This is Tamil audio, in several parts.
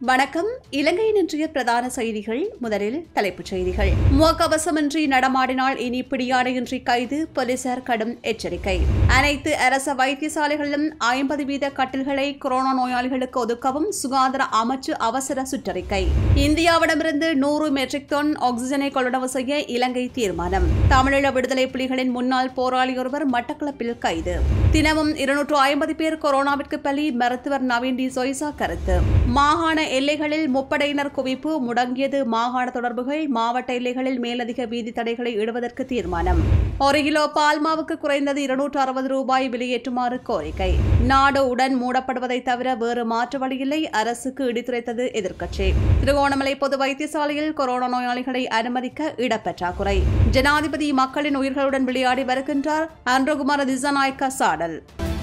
வணக்கம் இலங்கையின் இன்றைய பிரதான செய்திகள் முதலில் தலைப்புச் செய்திகள் முகக்கவசமின்றி நடமாடினால் இனி பிடியாடையின்றி கைது போலீசார் கடும் எச்சரிக்கை அனைத்து அரச வைத்தியசாலைகளிலும் ஐம்பது வீத கட்டில்களை கொரோனா நோயாளிகளுக்கு ஒதுக்கவும் சுகாதார அமைச்சு அவசர சுற்றறிக்கை இந்தியாவிடமிருந்து நூறு மெட்ரிக் டன் ஆக்சிஜனை கொள்வனவு செய்ய இலங்கை தீர்மானம் தமிழீழ விடுதலை புலிகளின் முன்னாள் போராளி ஒருவர் மட்டக்களப்பில் கைது தினமும் இருநூற்று ஐம்பது பேர் கொரோனாவிற்கு பலி மருத்துவர் நவீன் டி சொய்சா கருத்து மாகாண எல்லைகளில் முப்படையினர் குவிப்பு முடங்கியது மாகாண தொடர்புகள் மாவட்ட எல்லைகளில் மேலதிக வீதி தடைகளை இடுவதற்கு தீர்மானம் ஒரு கிலோ பால்மாவுக்கு குறைந்தது இருநூற்று அறுபது ரூபாய் வெளியேற்றுமாறு கோரிக்கை நாடு உடன் மூடப்படுவதை தவிர வேறு மாற்று வழியில்லை அரசுக்கு இடித்துரைத்தது எதிர்க்கட்சி திருகோணமலை பொது வைத்தியசாலையில் கொரோனா நோயாளிகளை அனுமதிக்க இடப்பற்றாக்குறை ஜனாதிபதி மக்களின் உயிர்களுடன் விளையாடி வருகின்றார் அன்றகுமார திசாநாயக்க சாடல்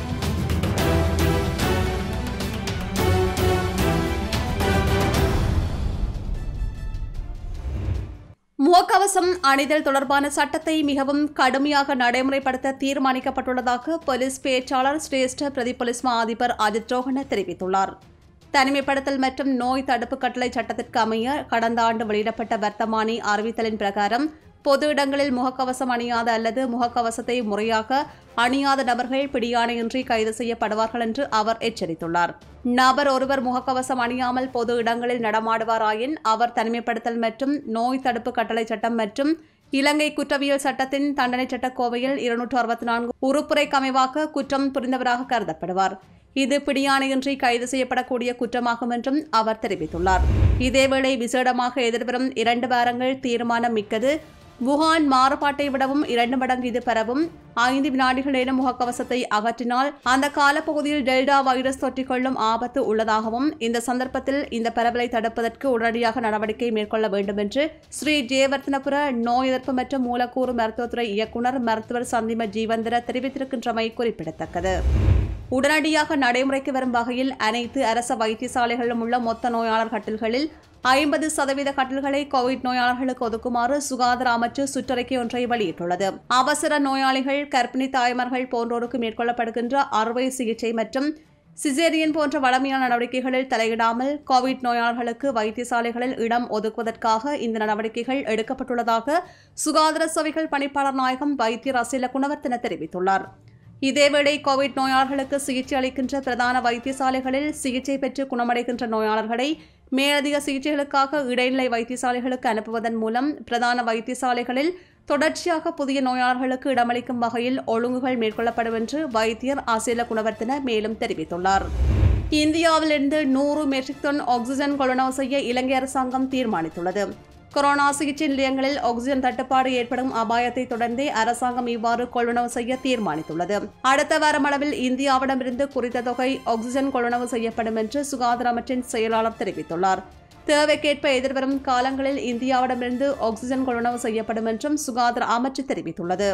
முகக்கவசம் அணிதல் தொடர்பான சட்டத்தை மிகவும் கடுமையாக நடைமுறைப்படுத்த தீர்மானிக்கப்பட்டுள்ளதாக போலீஸ் பேச்சாளர் சிரேஷ்ட பிரதி போலீஸ் மா அதிபர் அஜித் ரோஹன தெரிவித்துள்ளார் தனிமைப்படுத்தல் மற்றும் நோய் தடுப்பு கட்டளை சட்டத்திற்கு அமைய கடந்த ஆண்டு வெளியிடப்பட்ட வர்த்தமானி அறிவித்தலின் பிரகாரம் பொது இடங்களில் முகக்கவசம் அணியாத அல்லது முகக்கவசத்தை முறையாக அணியாத நபர்கள் பிடியாணையின்றி கைது செய்யப்படுவார்கள் என்று அவர் எச்சரித்துள்ளார் நபர் ஒருவர் முகக்கவசம் அணியாமல் பொது இடங்களில் நடமாடுவாராயின் அவர் தனிமைப்படுத்தல் மற்றும் நோய் தடுப்பு கட்டளை சட்டம் மற்றும் இலங்கை குற்றவியல் சட்டத்தின் தண்டனை சட்டக்கோவையில் இருநூற்று அறுபத்தி நான்கு உறுப்புரைக்கு அமைவாக குற்றம் புரிந்தவராக கருதப்படுவார் இது பிடியாணையின்றி கைது செய்யப்படக்கூடிய குற்றமாகும் என்றும் அவர் தெரிவித்துள்ளார் இதேவேளை விசேடமாக எதிர்வரும் இரண்டு வாரங்கள் தீர்மானம் மிக்கது வுஹான் மாறுபாட்டை விடவும் இரண்டு மடங்கு இது பெறவும் ஐந்து வினாடிகளேனும் முகக்கவசத்தை அகற்றினால் அந்த காலப்பகுதியில் டெல்டா வைரஸ் தொற்றிக்கொள்ளும் ஆபத்து உள்ளதாகவும் இந்த சந்தர்ப்பத்தில் இந்த பரவலை தடுப்பதற்கு உடனடியாக நடவடிக்கை மேற்கொள்ள வேண்டும் என்று ஸ்ரீ ஜெயவர்த்தனபுர நோய் எதிர்ப்பு மற்றும் மூலக்கூறு மருத்துவத்துறை இயக்குநர் மருத்துவர் சந்திம ஜீவந்திர தெரிவித்திருக்கின்றமை குறிப்பிடத்தக்கது உடனடியாக நடைமுறைக்கு வரும் வகையில் அனைத்து அரச வைத்தியசாலைகளிலும் உள்ள மொத்த நோயாளர் கட்டில்களில் ஐம்பது சதவீத கட்டில்களை கோவிட் நோயாளர்களுக்கு ஒதுக்குமாறு சுகாதார அமைச்சு சுற்றறிக்கை ஒன்றை வெளியிட்டுள்ளது அவசர நோயாளிகள் கர்ப்பிணி தாய்மார்கள் போன்றோருக்கு மேற்கொள்ளப்படுகின்ற அறுவை சிகிச்சை மற்றும் சிசேரியன் போன்ற வளமையான நடவடிக்கைகளில் தலையிடாமல் கோவிட் நோயாளர்களுக்கு வைத்தியசாலைகளில் இடம் ஒதுக்குவதற்காக இந்த நடவடிக்கைகள் எடுக்கப்பட்டுள்ளதாக சுகாதார சேவைகள் பணிப்பாளர் நாயகம் வைத்தியர் அசில குணவர்த்தன தெரிவித்துள்ளார் இதேவேளை கோவிட் நோயாளர்களுக்கு சிகிச்சை அளிக்கின்ற பிரதான வைத்தியசாலைகளில் சிகிச்சை பெற்று குணமடைகின்ற நோயாளர்களை மேலதிக சிகிச்சைகளுக்காக இடைநிலை வைத்தியசாலைகளுக்கு அனுப்புவதன் மூலம் பிரதான வைத்தியசாலைகளில் தொடர்ச்சியாக புதிய நோயாளர்களுக்கு இடமளிக்கும் வகையில் ஒழுங்குகள் மேற்கொள்ளப்படும் என்று வைத்தியர் ஆசில குணவர்த்தன மேலும் தெரிவித்துள்ளார் இந்தியாவிலிருந்து நூறு மெட்ரிக் டன் ஆக்சிஜன் கொள்வனவு செய்ய இலங்கை அரசாங்கம் தீர்மானித்துள்ளது கொரோனா சிகிச்சை நிலையங்களில் ஆக்சிஜன் தட்டுப்பாடு ஏற்படும் அபாயத்தை தொடர்ந்தே அரசாங்கம் இவ்வாறு கொள்வனவு செய்ய தீர்மானித்துள்ளது அடுத்த வாரம் அளவில் இந்தியாவிடமிருந்து குறித்த தொகை ஆக்சிஜன் கொள்வனவு செய்யப்படும் என்று சுகாதார அமைச்சின் செயலாளர் தெரிவித்துள்ளார் தேவைக்கேற்ப எதிர்வரும் காலங்களில் இந்தியாவிடமிருந்து ஆக்சிஜன் கொள்வனவு செய்யப்படும் என்றும் சுகாதார அமைச்சு தெரிவித்துள்ளது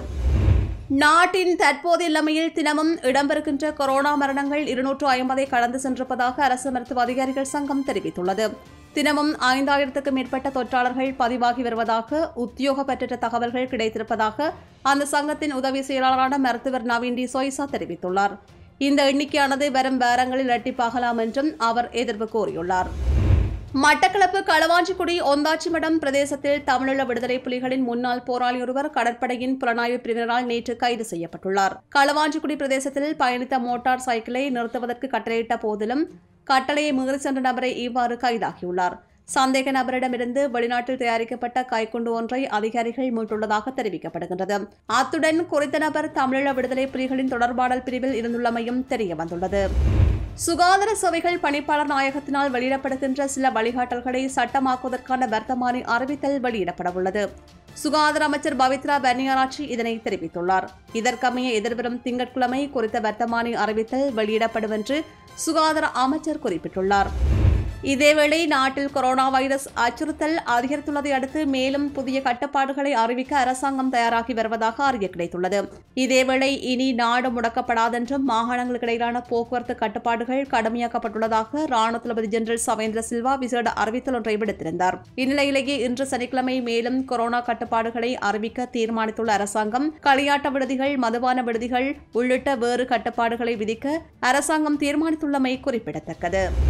நாட்டின் தற்போதைய நிலைமையில் தினமும் இடம்பெறுகின்ற கொரோனா மரணங்கள் இருநூற்று ஐம்பதை கடந்து சென்றிருப்பதாக அரசு மருத்துவ அதிகாரிகள் சங்கம் தெரிவித்துள்ளது தினமும் ஐந்தாயிரத்துக்கும் மேற்பட்ட தொற்றாளர்கள் பதிவாகி வருவதாக உத்தியோகப்பற்ற தகவல்கள் கிடைத்திருப்பதாக அந்த சங்கத்தின் உதவி செயலாளரான மருத்துவர் நவீன் டி சொய்சா தெரிவித்துள்ளார் இந்த எண்ணிக்கையானது வரும் வாரங்களில் இரட்டிப்பாகலாம் என்றும் அவர் எதிர்ப்பு கூறியுள்ளார் மட்டக்களப்பு களவாஞ்சிக்குடி ஒந்தாச்சிமடம் பிரதேசத்தில் தமிழீழ விடுதலை புலிகளின் முன்னாள் போராளி ஒருவர் கடற்படையின் புலனாய்வு பிரிவினரால் நேற்று கைது செய்யப்பட்டுள்ளார் களவாஞ்சிக்குடி பிரதேசத்தில் பயணித்த மோட்டார் சைக்கிளை நிறுத்துவதற்கு கட்டளையிட்ட போதிலும் கட்டளையை மீறி சென்ற நபரை இவ்வாறு கைதாகியுள்ளார் சந்தேக நபரிடமிருந்து வெளிநாட்டில் தயாரிக்கப்பட்ட கைக்குண்டு ஒன்றை அதிகாரிகள் மீட்டுள்ளதாக தெரிவிக்கப்படுகின்றது அத்துடன் குறித்த நபர் தமிழீழ விடுதலை புலிகளின் தொடர்பாடல் பிரிவில் இருந்துள்ளமையும் தெரியவந்துள்ளது சுகாதார சேவைகள் பணிப்பாளர் நாயகத்தினால் வெளியிடப்படுகின்ற சில வழிகாட்டல்களை சட்டமாக்குவதற்கான வர்த்தமானி அறிவித்தல் வெளியிடப்படவுள்ளது சுகாதார அமைச்சர் பவித்ரா பன்னியாராட்சி இதனை தெரிவித்துள்ளார் இதற்கமைய எதிர்வரும் திங்கட்கிழமை குறித்த வர்த்தமானி அறிவித்தல் வெளியிடப்படும் என்று சுகாதார அமைச்சர் குறிப்பிட்டுள்ளார் இதேவேளை நாட்டில் கொரோனா வைரஸ் அச்சுறுத்தல் அதிகரித்துள்ளதை அடுத்து மேலும் புதிய கட்டுப்பாடுகளை அறிவிக்க அரசாங்கம் தயாராகி வருவதாக அறிய கிடைத்துள்ளது இதேவேளை இனி நாடு முடக்கப்படாதென்றும் மாகாணங்களுக்கு இடையிலான போக்குவரத்து கட்டுப்பாடுகள் கடுமையாக்கப்பட்டுள்ளதாக ராணுவ தளபதி ஜெனரல் சவேந்திர சில்வா விசேட அறிவித்தல் ஒன்றை விடுத்திருந்தார் இந்நிலையிலேயே இன்று சனிக்கிழமை மேலும் கொரோனா கட்டுப்பாடுகளை அறிவிக்க தீர்மானித்துள்ள அரசாங்கம் களியாட்ட விடுதிகள் மதுபான விடுதிகள் உள்ளிட்ட வேறு கட்டுப்பாடுகளை விதிக்க அரசாங்கம் தீர்மானித்துள்ளமை குறிப்பிடத்தக்கது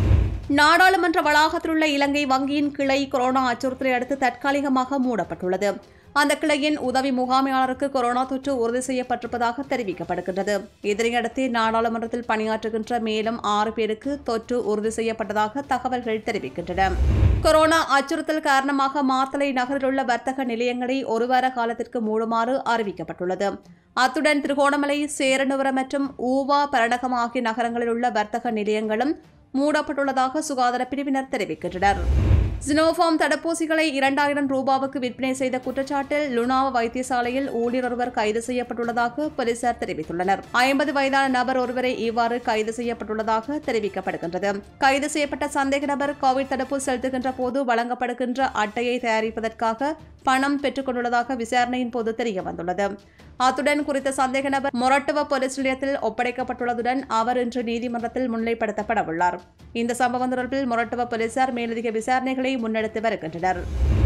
நாடாளுமன்ற வளாகத்தில் உள்ள இலங்கை வங்கியின் கிளை கொரோனா அச்சுறுத்தலை அடுத்து தற்காலிகமாக மூடப்பட்டுள்ளது அந்த கிளையின் உதவி முகாமையாளருக்கு கொரோனா தொற்று உறுதி செய்யப்பட்டிருப்பதாக தெரிவிக்கப்படுகின்றது இதனையடுத்து நாடாளுமன்றத்தில் பணியாற்றுகின்ற மேலும் ஆறு பேருக்கு தொற்று உறுதி செய்யப்பட்டதாக தகவல்கள் தெரிவிக்கின்றன கொரோனா அச்சுறுத்தல் காரணமாக மாத்தளை நகரில் உள்ள வர்த்தக நிலையங்களை ஒரு வார காலத்திற்கு மூடுமாறு அறிவிக்கப்பட்டுள்ளது அத்துடன் திருகோணமலை சேரனுவரம் மற்றும் ஊவா பரணகம் ஆகிய நகரங்களில் உள்ள வர்த்தக நிலையங்களும் மூடப்பட்டுள்ளதாக சுகாதார பிரிவினர் தெரிவிக்கின்றனர் ஜினோஃபார்ம் தடுப்பூசிகளை இரண்டாயிரம் ரூபாவுக்கு விற்பனை செய்த குற்றச்சாட்டில் லுனாவ வைத்தியசாலையில் ஊழியர் ஒருவர் கைது செய்யப்பட்டுள்ளதாக போலீசார் தெரிவித்துள்ளனர் ஐம்பது வயதான நபர் ஒருவரை இவ்வாறு கைது செய்யப்பட்டுள்ளதாக தெரிவிக்கப்படுகின்றது கைது செய்யப்பட்ட சந்தேக நபர் கோவிட் தடுப்பு செலுத்துகின்ற போது வழங்கப்படுகின்ற அட்டையை தயாரிப்பதற்காக பணம் பெற்றுக் கொண்டுள்ளதாக விசாரணையின் போது தெரியவந்துள்ளது அத்துடன் குறித்த சந்தேக நபர் மொரட்டுவ போலீஸ் நிலையத்தில் ஒப்படைக்கப்பட்டுள்ளதுடன் அவர் இன்று நீதிமன்றத்தில் முன்னிலைப்படுத்தப்பட உள்ளார் இந்த சம்பவம் தொடர்பில் மொரட்டுவ போலீசார் மேலதிக விசாரணைகளை முன்னெடுத்து வருகின்றனர்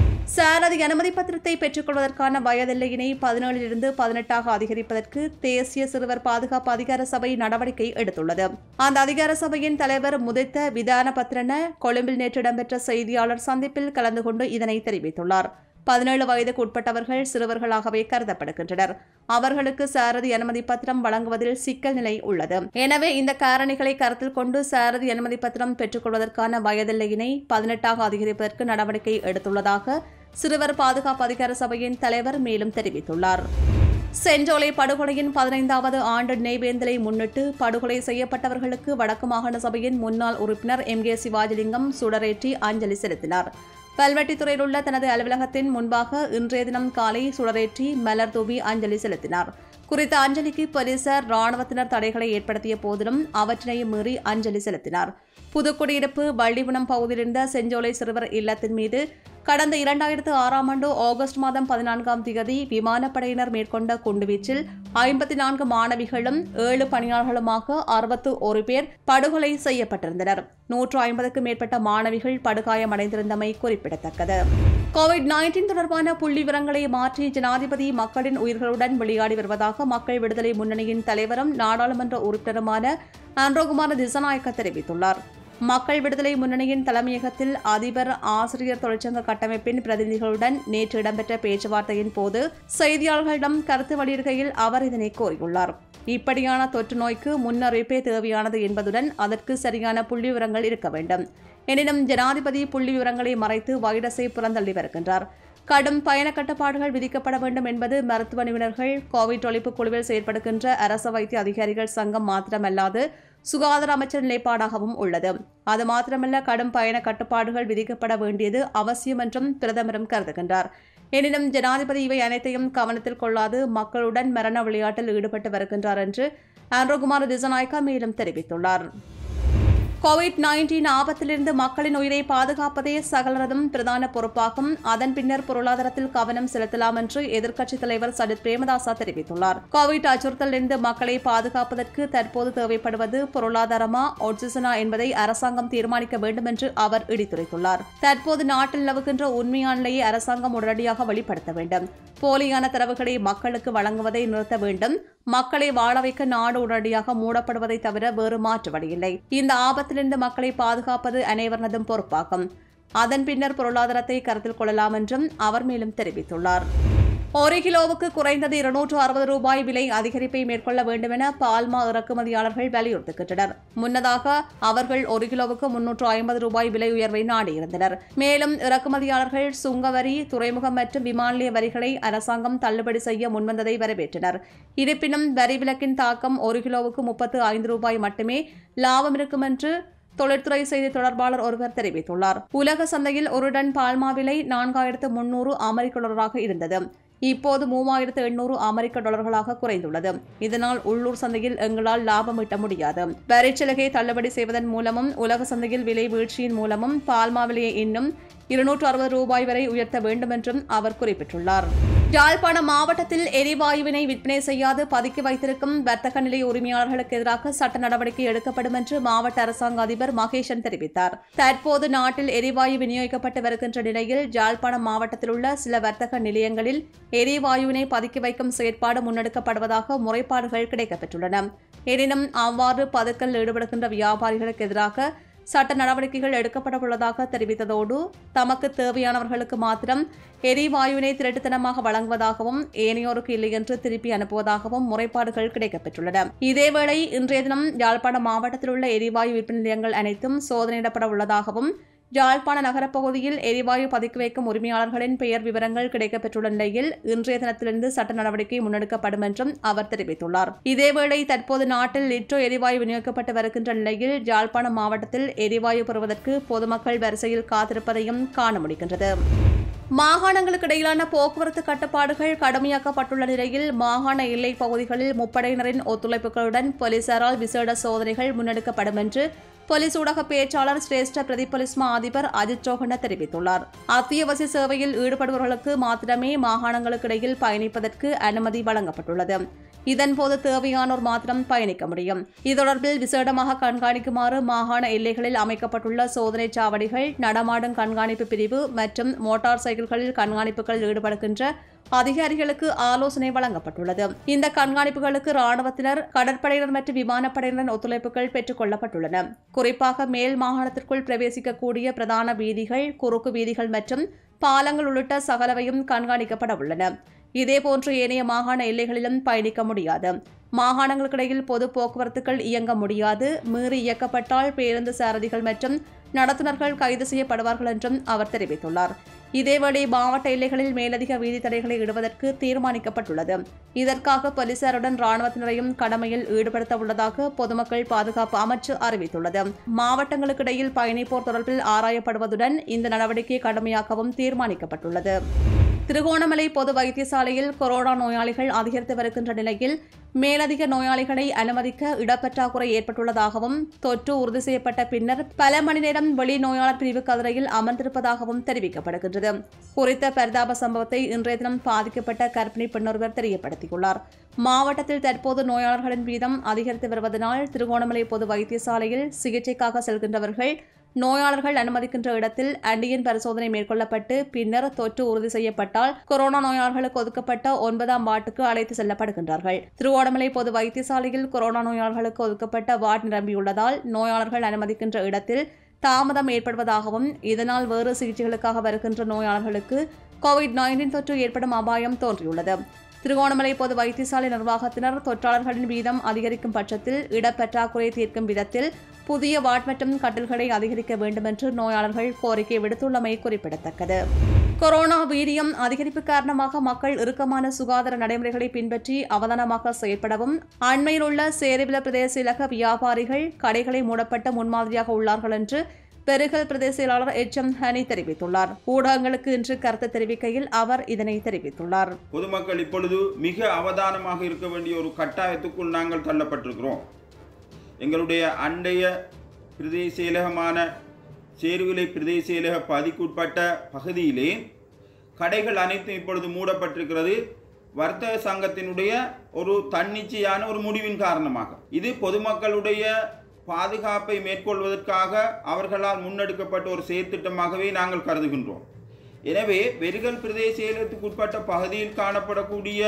சாரதி அனுமதி பத்திரத்தை பெற்றுக்கொள்வதற்கான வயதெல்லையினை பதினேழிலிருந்து பதினெட்டாக அதிகரிப்பதற்கு தேசிய சிறுவர் பாதுகாப்பு அதிகார சபை நடவடிக்கை எடுத்துள்ளது அந்த அதிகார சபையின் தலைவர் முதித்த விதான பத்திரன கொழும்பில் நேற்று இடம்பெற்ற செய்தியாளர் சந்திப்பில் கலந்து கொண்டு இதனை தெரிவித்துள்ளார் பதினேழு வயதுக்கு உட்பட்டவர்கள் சிறுவர்களாகவே கருதப்படுகின்றனர் அவர்களுக்கு சாரதி அனுமதி பத்திரம் வழங்குவதில் சிக்கல் நிலை உள்ளது எனவே இந்த காரணிகளை கருத்தில் கொண்டு சாரதி அனுமதி பத்திரம் பெற்றுக்கொள்வதற்கான வயதெல்லையினை பதினெட்டாக அதிகரிப்பதற்கு நடவடிக்கை எடுத்துள்ளதாக சிறுவர் பாதுகாப்பு அதிகார சபையின் தலைவர் மேலும் தெரிவித்துள்ளார் செஞ்சோலை படுகொலையின் பதினைந்தாவது ஆண்டு நினைவேந்தலை முன்னிட்டு படுகொலை செய்யப்பட்டவர்களுக்கு வடக்கு மாகாண சபையின் முன்னாள் உறுப்பினர் எம் கே சிவாஜிலிங்கம் சுடரேற்றி அஞ்சலி செலுத்தினார் பல்வெட்டித்துறையில் உள்ள தனது அலுவலகத்தின் முன்பாக இன்றைய தினம் காலை சுடரேற்றி மலர் தூவி அஞ்சலி செலுத்தினார் குறித்த அஞ்சலிக்கு போலீசார் ராணுவத்தினர் தடைகளை ஏற்படுத்திய போதிலும் அவற்றினையும் மீறி அஞ்சலி செலுத்தினார் புதுக்குடியிருப்பு வள்ளிவனம் பகுதியில் இருந்த செஞ்சோலை சிறுவர் இல்லத்தின் மீது கடந்த இரண்டாயிரத்து ஆறாம் ஆண்டு ஆகஸ்ட் மாதம் பதினான்காம் தேதி விமானப்படையினர் மேற்கொண்ட குண்டுவீச்சில் ஐம்பத்தி நான்கு மாணவிகளும் ஏழு பணியாளர்களுமாக அறுபத்து ஒரு பேர் படுகொலை செய்யப்பட்டிருந்தனர் நூற்று ஐம்பதுக்கும் மேற்பட்ட மாணவிகள் படுகாயமடைந்திருந்தமை குறிப்பிடத்தக்கது கோவிட் நைன்டீன் தொடர்பான புள்ளி விவரங்களை மாற்றி ஜனாதிபதி மக்களின் உயிர்களுடன் விளையாடி வருவதாக மக்கள் விடுதலை முன்னணியின் தலைவரும் நாடாளுமன்ற உறுப்பினருமான ஆண்ட்ரோகுமார் திசநாயக்க தெரிவித்துள்ளார் மக்கள் விடுதலை முன்னணியின் தலைமையகத்தில் அதிபர் ஆசிரியர் தொழிற்சங்க கட்டமைப்பின் பிரதிநிதிகளுடன் நேற்று இடம்பெற்ற பேச்சுவார்த்தையின் போது செய்தியாளர்களிடம் கருத்து வெளியிடுகையில் அவர் இதனை கூறியுள்ளார் இப்படியான தொற்று நோய்க்கு முன்னறிவிப்பே தேவையானது என்பதுடன் அதற்கு சரியான புள்ளி விவரங்கள் இருக்க வேண்டும் எனினும் ஜனாதிபதி புள்ளி விவரங்களை மறைத்து வைரஸை புறந்தள்ளி வருகின்றார் கடும் பயண கட்டுப்பாடுகள் விதிக்கப்பட வேண்டும் என்பது மருத்துவ நிபுணர்கள் கோவிட் ஒழிப்பு குழுவில் செயற்படுகின்ற அரசு வைத்திய அதிகாரிகள் சங்கம் மாத்திரமல்லாது சுகாதார அமைச்சர் நிலைப்பாடாகவும் உள்ளது அது மாத்திரமல்ல கடும் பயண கட்டுப்பாடுகள் விதிக்கப்பட வேண்டியது அவசியம் என்றும் பிரதமரும் கருதுகின்றார் எனினும் ஜனாதிபதி இவை அனைத்தையும் கவனத்தில் கொள்ளாது மக்களுடன் மரண விளையாட்டில் ஈடுபட்டு வருகின்றார் என்று ஆண்ட்ரோகுமார் திசநாயக்கா மேலும் தெரிவித்துள்ளார் கோவிட் நைன்டீன் ஆபத்திலிருந்து மக்களின் உயிரை பாதுகாப்பதே சகலரதும் பிரதான பொறுப்பாகும் அதன் பின்னர் பொருளாதாரத்தில் கவனம் செலுத்தலாம் என்று எதிர்க்கட்சித் தலைவர் சஜித் பிரேமதாசா தெரிவித்துள்ளார் கோவிட் அச்சுறுத்தலிருந்து மக்களை பாதுகாப்பதற்கு தற்போது தேவைப்படுவது பொருளாதாரமா ஆக்சிஜனா என்பதை அரசாங்கம் தீர்மானிக்க வேண்டும் என்று அவர் இடித்துரைத்துள்ளார் தற்போது நாட்டில் நிலவுகின்ற உண்மையான நிலையை அரசாங்கம் உடனடியாக வெளிப்படுத்த வேண்டும் போலியான தரவுகளை மக்களுக்கு வழங்குவதை நிறுத்த வேண்டும் மக்களை வாழ வைக்க நாடு உடனடியாக மூடப்படுவதை தவிர வேறு மாற்று வழியில்லை இந்த ஆபத்திலிருந்து மக்களை பாதுகாப்பது அனைவரதும் பொறுப்பாகும் அதன் பின்னர் பொருளாதாரத்தை கருத்தில் கொள்ளலாம் என்றும் அவர் மேலும் தெரிவித்துள்ளார் ஒரு கிலோவுக்கு குறைந்தது இருநூற்று அறுபது ரூபாய் விலை அதிகரிப்பை மேற்கொள்ள வேண்டும் என பால்மா இறக்குமதியாளர்கள் வலியுறுத்துகின்றனர் முன்னதாக அவர்கள் ஒரு கிலோவுக்கு முன்னூற்று ஐம்பது ரூபாய் விலை உயர்வை நாடியிருந்தனர் மேலும் இறக்குமதியாளர்கள் சுங்கவரி துறைமுகம் மற்றும் விமான நிலைய வரிகளை அரசாங்கம் தள்ளுபடி செய்ய முன்வந்ததை வரவேற்றனர் இருப்பினும் வரி விலக்கின் தாக்கம் ஒரு கிலோவுக்கு முப்பத்து ஐந்து ரூபாய் மட்டுமே லாபம் இருக்கும் என்று தொழில்துறை செய்தி தொடர்பாளர் ஒருவர் தெரிவித்துள்ளார் உலக சந்தையில் ஒரு டன் பால்மா விலை நான்காயிரத்து முன்னூறு அமெரிக்க டாலராக இருந்தது இப்போது மூவாயிரத்து எண்ணூறு அமெரிக்க டாலர்களாக குறைந்துள்ளது இதனால் உள்ளூர் சந்தையில் எங்களால் லாபம் ஈட்ட முடியாது வரிச்சலுகை தள்ளுபடி செய்வதன் மூலமும் உலக சந்தையில் விலை வீழ்ச்சியின் மூலமும் பால்மா விலையை இன்னும் இருநூற்று அறுபது ரூபாய் வரை உயர்த்த வேண்டும் என்றும் அவர் குறிப்பிட்டுள்ளார் யாழ்ப்பாணம் மாவட்டத்தில் எரிவாயுவினை விற்பனை செய்யாது பதுக்கி வைத்திருக்கும் வர்த்தக நிலைய உரிமையாளர்களுக்கு எதிராக சட்ட நடவடிக்கை எடுக்கப்படும் என்று மாவட்ட அரசாங்க அதிபர் மகேஷன் தெரிவித்தார் தற்போது நாட்டில் எரிவாயு விநியோகிக்கப்பட்டு வருகின்ற நிலையில் யாழ்ப்பாணம் மாவட்டத்தில் உள்ள சில வர்த்தக நிலையங்களில் எரிவாயுவினை பதுக்கி வைக்கும் செயற்பாடு முன்னெடுக்கப்படுவதாக முறைப்பாடுகள் கிடைக்கப்பெற்றுள்ளன எனினும் அவ்வாறு பதுக்கல் ஈடுபடுகின்ற வியாபாரிகளுக்கு எதிராக சட்ட நடவடிக்கைகள் எடுக்கப்பட உள்ளதாக தெரிவித்ததோடு தமக்கு தேவையானவர்களுக்கு மாத்திரம் எரிவாயுவினை திருட்டுத்தனமாக வழங்குவதாகவும் ஏனையோருக்கு இல்லை என்று திருப்பி அனுப்புவதாகவும் முறைப்பாடுகள் கிடைக்கப்பெற்றுள்ளன இதேவேளை இன்றைய தினம் யாழ்ப்பாணம் மாவட்டத்தில் உள்ள எரிவாயு விற்பனை நிலையங்கள் அனைத்தும் சோதனையிடப்பட உள்ளதாகவும் யாழ்ப்பாண நகரப்பகுதியில் எரிவாயு பதுக்கி வைக்கும் உரிமையாளர்களின் பெயர் விவரங்கள் கிடைக்கப்பெற்றுள்ள நிலையில் இன்றைய தினத்திலிருந்து சட்ட நடவடிக்கை முன்னெடுக்கப்படும் என்றும் அவர் தெரிவித்துள்ளார் இதேவேளை தற்போது நாட்டில் லிட்ரோ எரிவாயு விநியோகிக்கப்பட்டு வருகின்ற நிலையில் யாழ்ப்பாணம் மாவட்டத்தில் எரிவாயு பெறுவதற்கு பொதுமக்கள் வரிசையில் காத்திருப்பதையும் காண முடிகின்றது மாகாணங்களுக்கு இடையிலான போக்குவரத்து கட்டுப்பாடுகள் கடுமையாக்கப்பட்டுள்ள நிலையில் மாகாண எல்லைப் பகுதிகளில் முப்படையினரின் ஒத்துழைப்புகளுடன் போலீசாரால் விசேட சோதனைகள் முன்னெடுக்கப்படும் என்று போலீஸ் ஊடக பேச்சாளர் சிரேஷ்ட பிரதி போலீஸ் மா அதிபர் அஜித் ரோஹன தெரிவித்துள்ளார் அத்தியாவசிய சேவையில் ஈடுபடுபவர்களுக்கு மாத்திரமே மாகாணங்களுக்கு இடையில் பயணிப்பதற்கு அனுமதி வழங்கப்பட்டுள்ளது இதன்போது தேவையானோர் மாத்திரம் பயணிக்க முடியும் இது தொடர்பில் விசேடமாக கண்காணிக்குமாறு மாகாண எல்லைகளில் அமைக்கப்பட்டுள்ள சோதனைச் சாவடிகள் நடமாடும் கண்காணிப்பு பிரிவு மற்றும் மோட்டார் சைக்கிள்களில் கண்காணிப்புகளில் ஈடுபடுகின்ற அதிகாரிகளுக்கு ஆலோசனை வழங்கப்பட்டுள்ளது இந்த கண்காணிப்புகளுக்கு ராணுவத்தினர் கடற்படையினர் மற்றும் விமானப்படையினரின் ஒத்துழைப்புகள் பெற்றுக் கொள்ளப்பட்டுள்ளன குறிப்பாக மேல் மாகாணத்திற்குள் பிரவேசிக்கக்கூடிய பிரதான வீதிகள் குறுக்கு வீதிகள் மற்றும் பாலங்கள் உள்ளிட்ட சகலவையும் காண்காணிக்கப்பட உள்ளன இதேபோன்று ஏனைய மாகாண எல்லைகளிலும் பயணிக்க முடியாது மாகாணங்களுக்கிடையில் பொது போக்குவரத்துகள் இயங்க முடியாது மீறி இயக்கப்பட்டால் பேருந்து சாரதிகள் மற்றும் நடத்துனர்கள் கைது செய்யப்படுவார்கள் என்றும் அவர் தெரிவித்துள்ளார் இதேவேளை மாவட்ட எல்லைகளில் மேலதிக வீதி தடைகளை இடுவதற்கு தீர்மானிக்கப்பட்டுள்ளது இதற்காக போலீசாருடன் ராணுவத்தினரையும் கடமையில் ஈடுபடுத்த உள்ளதாக பொதுமக்கள் பாதுகாப்பு அமைச்சு அறிவித்துள்ளது மாவட்டங்களுக்கு இடையில் பயணிப்போர் தொடர்பில் ஆராயப்படுவதுடன் இந்த நடவடிக்கையை கடுமையாக்கவும் தீர்மானிக்கப்பட்டுள்ளது திருகோணமலை பொது வைத்தியசாலையில் கொரோனா நோயாளிகள் அதிகரித்து வருகின்ற நிலையில் மேலதிக நோயாளிகளை அனுமதிக்க இடப்பற்றாக்குறை ஏற்பட்டுள்ளதாகவும் தொற்று உறுதி செய்யப்பட்ட பின்னர் பல மணி நேரம் வெளி நோயாளர் பிரிவு கதிரையில் அமர்ந்திருப்பதாகவும் தெரிவிக்கப்படுகின்றது குறித்த பரிதாப சம்பவத்தை இன்றைய தினம் பாதிக்கப்பட்ட கர்ப்பிணி பெண்ணொருவர் தெரியப்படுத்தியுள்ளார் மாவட்டத்தில் தற்போது நோயாளர்களின் வீதம் அதிகரித்து வருவதனால் திருகோணமலை பொது வைத்தியசாலையில் சிகிச்சைக்காக செல்கின்றவர்கள் நோயாளர்கள் அனுமதிக்கின்ற இடத்தில் ஆன்டிஜன் பரிசோதனை மேற்கொள்ளப்பட்டு பின்னர் தொற்று உறுதி செய்யப்பட்டால் கொரோனா நோயாளர்களுக்கு ஒதுக்கப்பட்ட ஒன்பதாம் வார்டுக்கு அழைத்து செல்லப்படுகின்றார்கள் திருவோணமலை பொது வைத்தியசாலையில் கொரோனா நோயாளர்களுக்கு ஒதுக்கப்பட்ட வார்டு நிரம்பியுள்ளதால் நோயாளர்கள் அனுமதிக்கின்ற இடத்தில் தாமதம் ஏற்படுவதாகவும் இதனால் வேறு சிகிச்சைகளுக்காக வருகின்ற நோயாளர்களுக்கு கோவிட் நைன்டீன் தொற்று ஏற்படும் அபாயம் தோன்றியுள்ளது திருகோணமலை பொது வைத்தியசாலை நிர்வாகத்தினர் தொற்றாளர்களின் வீதம் அதிகரிக்கும் பட்சத்தில் இடப்பற்றாக்குறை தீர்க்கும் விதத்தில் புதிய வார்ட் மற்றும் கட்டில்களை அதிகரிக்க வேண்டும் என்று நோயாளர்கள் கோரிக்கை விடுத்துள்ளமை குறிப்பிடத்தக்கது கொரோனா வீரியம் அதிகரிப்பு காரணமாக மக்கள் இறுக்கமான சுகாதார நடைமுறைகளை பின்பற்றி அவதானமாக செயல்படவும் அண்மையில் உள்ள சேரிவில பிரதேச இலக வியாபாரிகள் கடைகளை மூடப்பட்ட முன்மாதிரியாக உள்ளார்கள் என்று பெருகல் பிரதேச செயலாளர் எச் எம் ஹனி தெரிவித்துள்ளார் ஊடகங்களுக்கு இன்று கருத்து தெரிவிக்கையில் அவர் இதனை தெரிவித்துள்ளார் பொதுமக்கள் இப்பொழுது மிக அவதானமாக இருக்க வேண்டிய ஒரு கட்டாயத்துக்குள் நாங்கள் தள்ளப்பட்டிருக்கிறோம் எங்களுடைய அண்டைய பிரதேச செயலகமான சேருவிலை பிரதேச செயலக பதிக்குட்பட்ட பகுதியிலே கடைகள் அனைத்தும் இப்பொழுது மூடப்பட்டிருக்கிறது வர்த்தக சங்கத்தினுடைய ஒரு தன்னிச்சையான ஒரு முடிவின் காரணமாக இது பொதுமக்களுடைய பாதுகாப்பை மேற்கொள்வதற்காக அவர்களால் முன்னெடுக்கப்பட்ட ஒரு செயற்திட்டமாகவே நாங்கள் கருதுகின்றோம் எனவே வெறுகல் பிரதேச செயலகத்துக்கு உட்பட்ட பகுதியில் காணப்படக்கூடிய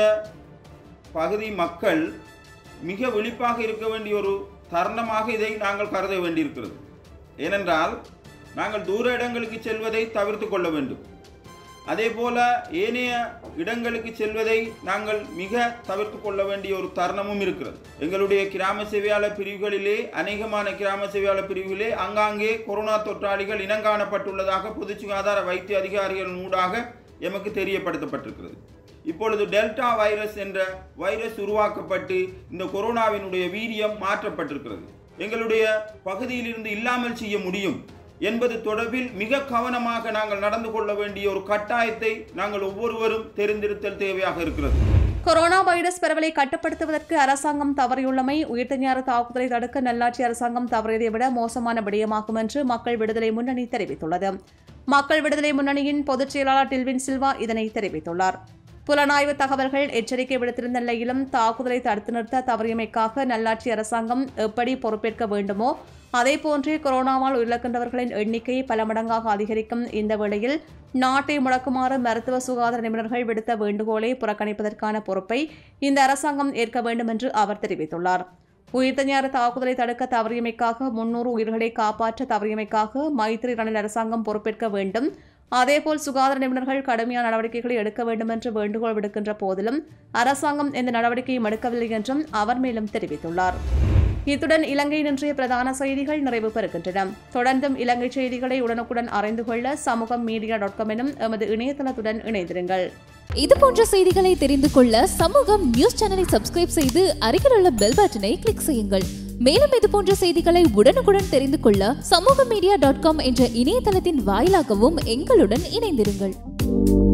பகுதி மக்கள் மிக விழிப்பாக இருக்க வேண்டிய ஒரு தருணமாக இதை நாங்கள் கருத வேண்டியிருக்கிறது ஏனென்றால் நாங்கள் தூர இடங்களுக்கு செல்வதை தவிர்த்து கொள்ள வேண்டும் அதே போல ஏனைய இடங்களுக்கு செல்வதை நாங்கள் மிக தவிர்த்து கொள்ள வேண்டிய ஒரு தருணமும் இருக்கிறது எங்களுடைய கிராம சேவையாளர் பிரிவுகளிலே அநேகமான கிராம சேவையாளர் பிரிவுகளிலே அங்காங்கே கொரோனா தொற்றாளிகள் இனங்காணப்பட்டுள்ளதாக பொது சுகாதார வைத்திய அதிகாரிகள் ஊடாக எமக்கு தெரியப்படுத்தப்பட்டிருக்கிறது இப்பொழுது டெல்டா வைரஸ் என்ற வைரஸ் உருவாக்கப்பட்டு இந்த கொரோனாவினுடைய வீரியம் மாற்றப்பட்டிருக்கிறது எங்களுடைய பகுதியிலிருந்து இல்லாமல் செய்ய முடியும் என்பது தொடர்பில் மிக கவனமாக நாங்கள் நடந்து கொள்ள வேண்டிய ஒரு கட்டாயத்தை நாங்கள் ஒவ்வொருவரும் தெரிந்திருத்தல் தேவையாக இருக்கிறது கொரோனா வைரஸ் பரவலை கட்டுப்படுத்துவதற்கு அரசாங்கம் தவறியுள்ளமை உயிர்த்தஞாறு தாக்குதலை தடுக்க நல்லாட்சி அரசாங்கம் தவறியதை விட மோசமான விடயமாகும் என்று மக்கள் விடுதலை முன்னணி தெரிவித்துள்ளது மக்கள் விடுதலை முன்னணியின் பொதுச் செயலாளர் டில்வின் சில்வா இதனை தெரிவித்துள்ளார் புலனாய்வு தகவல்கள் எச்சரிக்கை விடுத்திருந்த நிலையிலும் தாக்குதலை தடுத்து நிறுத்த தவறியமைக்காக நல்லாட்சி அரசாங்கம் எப்படி பொறுப்பேற்க வேண்டுமோ அதேபோன்றே கொரோனாவால் உயிரிழக்கின்றவர்களின் எண்ணிக்கை பல மடங்காக அதிகரிக்கும் இந்த வேளையில் நாட்டை முடக்குமாறு மருத்துவ சுகாதார நிபுணர்கள் விடுத்த வேண்டுகோளை புறக்கணிப்பதற்கான பொறுப்பை இந்த அரசாங்கம் ஏற்க வேண்டும் என்று அவர் தெரிவித்துள்ளார் உயிர்த்தஞான தாக்குதலை தடுக்க தவறியமைக்காக முன்னூறு உயிர்களை காப்பாற்ற தவறியமைக்காக மைத்ரி ரணில் அரசாங்கம் பொறுப்பேற்க வேண்டும் அதேபோல் சுகாதார நிபுணர்கள் கடுமையான நடவடிக்கைகளை எடுக்க வேண்டும் என்று வேண்டுகோள் விடுக்கின்ற போதிலும் அரசாங்கம் எந்த நடவடிக்கையும் எடுக்கவில்லை என்றும் அவர் மேலும் தெரிவித்துள்ளார் இத்துடன் இலங்கையின் இன்றைய பிரதான செய்திகள் நிறைவு பெறுகின்றன தொடர்ந்தும் இலங்கை செய்திகளை உடனுக்குடன் அறிந்து கொள்ள சமூகம் மீடியா டாட் காம் எனும் எமது இணையதளத்துடன் இணைந்திருங்கள் இது போன்ற செய்திகளை தெரிந்து கொள்ள சமூகம் நியூஸ் சேனலை சப்ஸ்கிரைப் செய்து அருகில் உள்ள பெல் பட்டனை கிளிக் செய்யுங்கள் மேலும் இது போன்ற செய்திகளை உடனுக்குடன் தெரிந்து கொள்ள சமூக மீடியா டாட் காம் என்ற இணையதளத்தின் வாயிலாகவும் எங்களுடன் இணைந்திருங்கள்